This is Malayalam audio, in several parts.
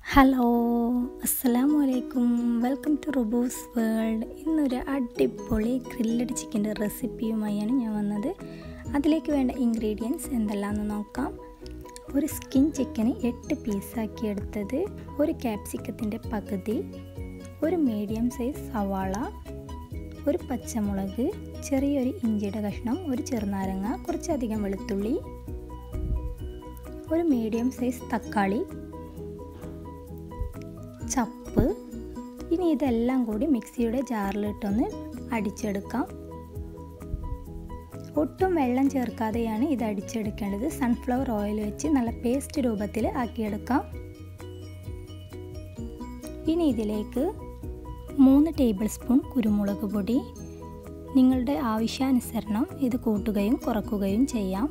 ഹലോ അസ്സലാമു അലൈക്കും വെൽക്കം ടു റുബൂസ് വേൾഡ് ഇന്നൊരു അടിപൊളി ഗ്രില്ലഡ് ചിക്കൻ്റെ റെസിപ്പിയുമായാണ് ഞാൻ വന്നത് അതിലേക്ക് വേണ്ട ഇൻഗ്രീഡിയൻസ് എന്തെല്ലാമെന്ന് നോക്കാം ഒരു സ്കിൻ ചിക്കന് എട്ട് പീസാക്കി എടുത്തത് ഒരു ക്യാപ്സിക്കത്തിൻ്റെ പകുതി ഒരു മീഡിയം സൈസ് സവാള ഒരു പച്ചമുളക് ചെറിയൊരു ഇഞ്ചിയുടെ കഷ്ണം ഒരു ചെറുനാരങ്ങ കുറച്ചധികം വെളുത്തുള്ളി ഒരു മീഡിയം സൈസ് തക്കാളി ചപ്പ് ഇനി ഇതെല്ലാം കൂടി മിക്സിയുടെ ജാറിലിട്ടൊന്ന് അടിച്ചെടുക്കാം ഒട്ടും വെള്ളം ചേർക്കാതെയാണ് ഇത് അടിച്ചെടുക്കേണ്ടത് സൺഫ്ലവർ ഓയിൽ വെച്ച് നല്ല പേസ്റ്റ് രൂപത്തിൽ ആക്കിയെടുക്കാം ഇനി ഇതിലേക്ക് മൂന്ന് ടേബിൾ സ്പൂൺ കുരുമുളക് പൊടി നിങ്ങളുടെ ആവശ്യാനുസരണം ഇത് കൂട്ടുകയും കുറക്കുകയും ചെയ്യാം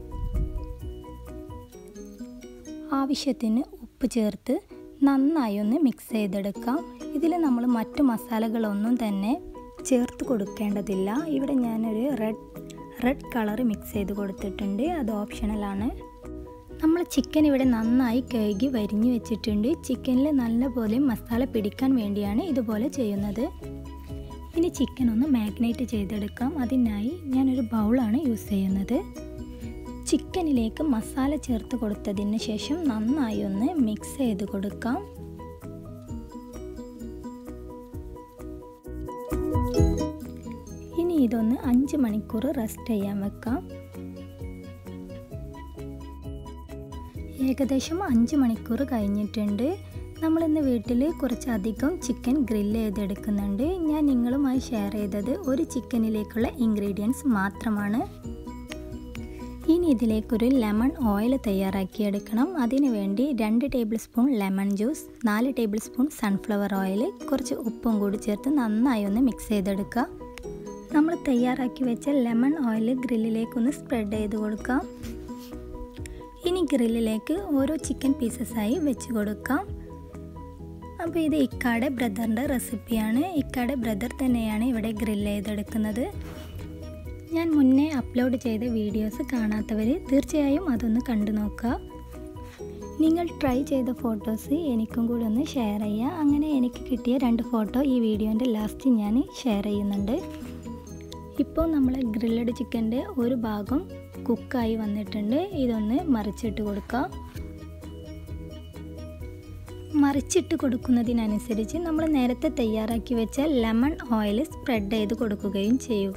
ആവശ്യത്തിന് ഉപ്പ് ചേർത്ത് നന്നായി ഒന്ന് മിക്സ് ചെയ്തെടുക്കാം ഇതിൽ നമ്മൾ മറ്റു മസാലകളൊന്നും തന്നെ ചേർത്ത് കൊടുക്കേണ്ടതില്ല ഇവിടെ ഞാനൊരു റെഡ് റെഡ് കളർ മിക്സ് ചെയ്ത് കൊടുത്തിട്ടുണ്ട് അത് ഓപ്ഷണലാണ് നമ്മൾ ചിക്കൻ ഇവിടെ നന്നായി കഴുകി വരിഞ്ഞു വെച്ചിട്ടുണ്ട് ചിക്കനിൽ നല്ലപോലെ മസാല പിടിക്കാൻ വേണ്ടിയാണ് ഇതുപോലെ ചെയ്യുന്നത് ഇനി ചിക്കൻ ഒന്ന് മാഗ്നേറ്റ് ചെയ്തെടുക്കാം അതിനായി ഞാനൊരു ബൗളാണ് യൂസ് ചെയ്യുന്നത് ചിക്കനിലേക്ക് മസാല ചേർത്ത് കൊടുത്തതിന് ശേഷം നന്നായി ഒന്ന് മിക്സ് ചെയ്ത് കൊടുക്കാം ഇനി ഇതൊന്ന് അഞ്ച് മണിക്കൂർ റെസ്റ്റ് ചെയ്യാൻ വെക്കാം ഏകദേശം അഞ്ച് മണിക്കൂർ കഴിഞ്ഞിട്ടുണ്ട് നമ്മളിന്ന് വീട്ടിൽ കുറച്ചധികം ചിക്കൻ ഗ്രില്ല് ചെയ്തെടുക്കുന്നുണ്ട് ഞാൻ നിങ്ങളുമായി ഷെയർ ചെയ്തത് ഒരു ചിക്കനിലേക്കുള്ള ഇൻഗ്രീഡിയൻസ് മാത്രമാണ് ഇനി ഇതിലേക്കൊരു ലെമൺ ഓയിൽ തയ്യാറാക്കിയെടുക്കണം അതിനു വേണ്ടി രണ്ട് ടേബിൾ സ്പൂൺ ലെമൺ ജ്യൂസ് നാല് ടേബിൾ സ്പൂൺ സൺഫ്ലവർ ഓയിൽ കുറച്ച് ഉപ്പും കൂടി ചേർത്ത് നന്നായി ഒന്ന് മിക്സ് ചെയ്തെടുക്കുക നമ്മൾ തയ്യാറാക്കി വെച്ച ലെമൺ ഓയിൽ ഗ്രില്ലിലേക്കൊന്ന് സ്പ്രെഡ് ചെയ്ത് കൊടുക്കാം ഇനി ഗ്രില്ലിലേക്ക് ഓരോ ചിക്കൻ പീസസായി വെച്ച് കൊടുക്കാം അപ്പോൾ ഇത് ഇക്കാടെ ബ്രദറിൻ്റെ റെസിപ്പിയാണ് ഇക്കാടെ ബ്രദർ തന്നെയാണ് ഇവിടെ ഗ്രില്ല് ചെയ്തെടുക്കുന്നത് ഞാൻ മുന്നേ അപ്ലോഡ് ചെയ്ത വീഡിയോസ് കാണാത്തവർ തീർച്ചയായും അതൊന്ന് കണ്ടു നോക്കുക നിങ്ങൾ ട്രൈ ചെയ്ത ഫോട്ടോസ് എനിക്കും കൂടി ഒന്ന് ഷെയർ ചെയ്യുക അങ്ങനെ എനിക്ക് കിട്ടിയ രണ്ട് ഫോട്ടോ ഈ വീഡിയോൻ്റെ ലാസ്റ്റ് ഞാൻ ഷെയർ ചെയ്യുന്നുണ്ട് ഇപ്പോൾ നമ്മൾ ഗ്രില്ലഡ് ചിക്കൻ്റെ ഒരു ഭാഗം കുക്കായി വന്നിട്ടുണ്ട് ഇതൊന്ന് മറിച്ചിട്ട് കൊടുക്കുക മറിച്ചിട്ട് കൊടുക്കുന്നതിനനുസരിച്ച് നമ്മൾ നേരത്തെ തയ്യാറാക്കി വെച്ച ലെമൺ ഓയിൽ സ്പ്രെഡ് ചെയ്ത് കൊടുക്കുകയും ചെയ്യുക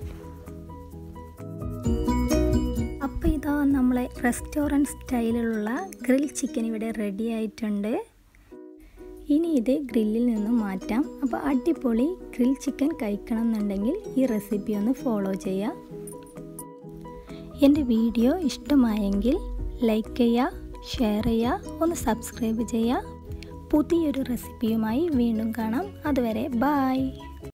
അപ്പോൾ ഇതാ നമ്മളെ റെസ്റ്റോറൻറ്റ് സ്റ്റൈലിലുള്ള ഗ്രിൽ ചിക്കൻ ഇവിടെ റെഡി ആയിട്ടുണ്ട് ഇനി ഇത് ഗ്രില്ലിൽ നിന്ന് മാറ്റാം അപ്പോൾ അടിപൊളി ഗ്രിൽ ചിക്കൻ കഴിക്കണം എന്നുണ്ടെങ്കിൽ ഈ റെസിപ്പി ഒന്ന് ഫോളോ ചെയ്യുക എൻ്റെ വീഡിയോ ഇഷ്ടമായെങ്കിൽ ലൈക്ക് ചെയ്യുക ഷെയർ ചെയ്യുക ഒന്ന് സബ്സ്ക്രൈബ് ചെയ്യുക പുതിയൊരു റെസിപ്പിയുമായി വീണ്ടും കാണാം അതുവരെ ബായ്